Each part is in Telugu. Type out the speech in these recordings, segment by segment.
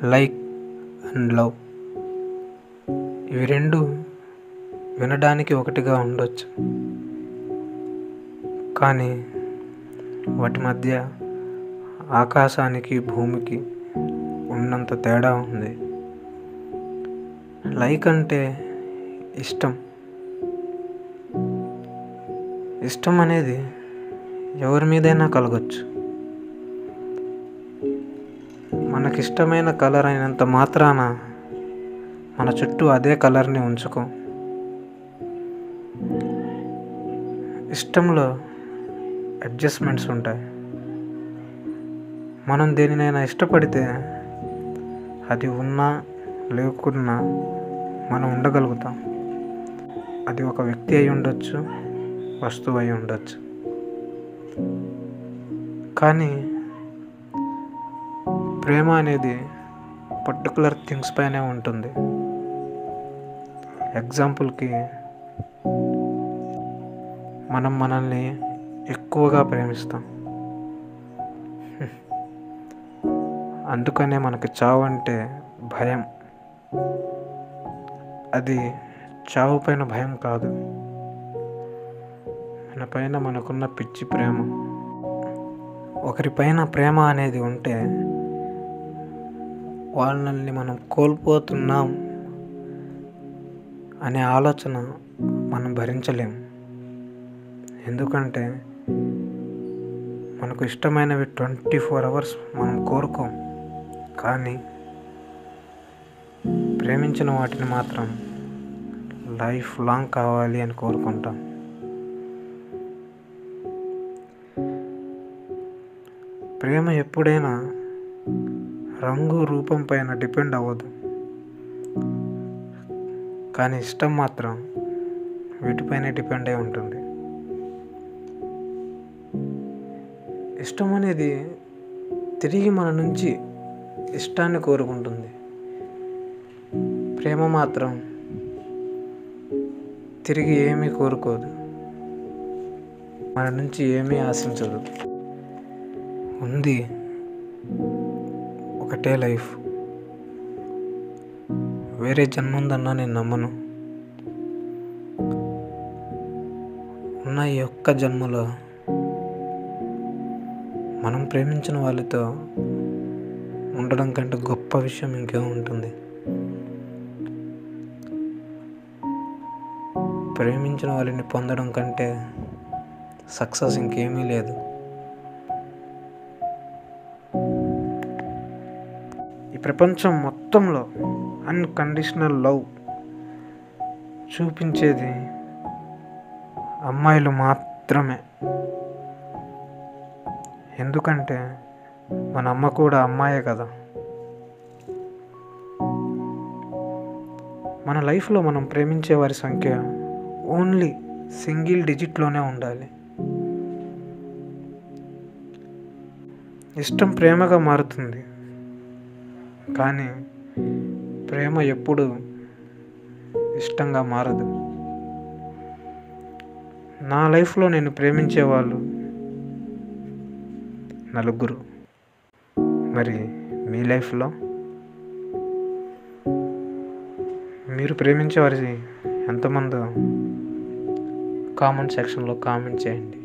లైక్ అండ్ లవ్ ఇవి రెండు వినడానికి ఒకటిగా ఉండొచ్చు కానీ వాటి మధ్య ఆకాశానికి భూమికి ఉన్నంత తేడా ఉంది లైక్ అంటే ఇష్టం ఇష్టం అనేది ఎవరి మీదైనా కలగచ్చు మనకిష్టమైన కలర్ అయినంత మాత్రాన మన చుట్టూ అదే కలర్ని ఉంచుకో ఇష్టంలో అడ్జస్ట్మెంట్స్ ఉంటాయి మనం దేనినైనా ఇష్టపడితే అది ఉన్నా లేకున్నా మనం ఉండగలుగుతాం అది ఒక వ్యక్తి అయి ఉండొచ్చు వస్తువు అయి ఉండొచ్చు కానీ ప్రేమ అనేది పర్టికులర్ థింగ్స్ పైనే ఉంటుంది ఎగ్జాంపుల్కి మనం మనల్ని ఎక్కువగా ప్రేమిస్తాం అందుకనే మనకి చావు అంటే భయం అది చావు పైన భయం కాదు మన పైన మనకున్న పిచ్చి ప్రేమ ఒకరిపైన ప్రేమ అనేది ఉంటే వాళ్ళని మనం కోల్పోతున్నాం అనే ఆలోచన మనం భరించలేం ఎందుకంటే మనకు ఇష్టమైనవి ట్వంటీ ఫోర్ అవర్స్ మనం కోరుకోం కానీ ప్రేమించిన వాటిని మాత్రం లైఫ్ లాంగ్ కావాలి అని కోరుకుంటాం ప్రేమ ఎప్పుడైనా రంగు రూపం పైన డిపెండ్ అవ్వదు కానీ ఇష్టం మాత్రం వీటిపైనే డిపెండ్ అయి ఉంటుంది ఇష్టం అనేది తిరిగి మన నుంచి ఇష్టాన్ని కోరుకుంటుంది ప్రేమ మాత్రం తిరిగి ఏమీ కోరుకోదు మన నుంచి ఏమీ ఆశించదు ఉంది ఒకటే లైఫ్ వేరే జన్మ ఉందన్నా నేను నమ్మను ఉన్న ఈ ఒక్క జన్మలో మనం ప్రేమించిన వాళ్ళతో ఉండడం కంటే గొప్ప విషయం ఇంకేముంటుంది ప్రేమించిన వాళ్ళని పొందడం కంటే సక్సెస్ ఇంకేమీ లేదు ఈ ప్రపంచం మొత్తంలో అన్కండిషనల్ లవ్ చూపించేది అమ్మాయిలు మాత్రమే ఎందుకంటే మన అమ్మ కూడా అమ్మాయే కదా మన లైఫ్లో మనం ప్రేమించే వారి సంఖ్య ఓన్లీ సింగిల్ డిజిట్లోనే ఉండాలి ఇష్టం ప్రేమగా మారుతుంది కానీ ప్రేమ ఎప్పుడు ఇష్టంగా మారదు నా లైఫ్లో నేను ప్రేమించే వాళ్ళు నలుగురు మరి మీ లైఫ్లో మీరు ప్రేమించే వారి ఎంతమందో కామెంట్ సెక్షన్లో కామెంట్ చేయండి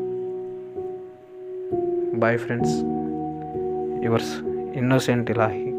boy friends yours innocent Ilahi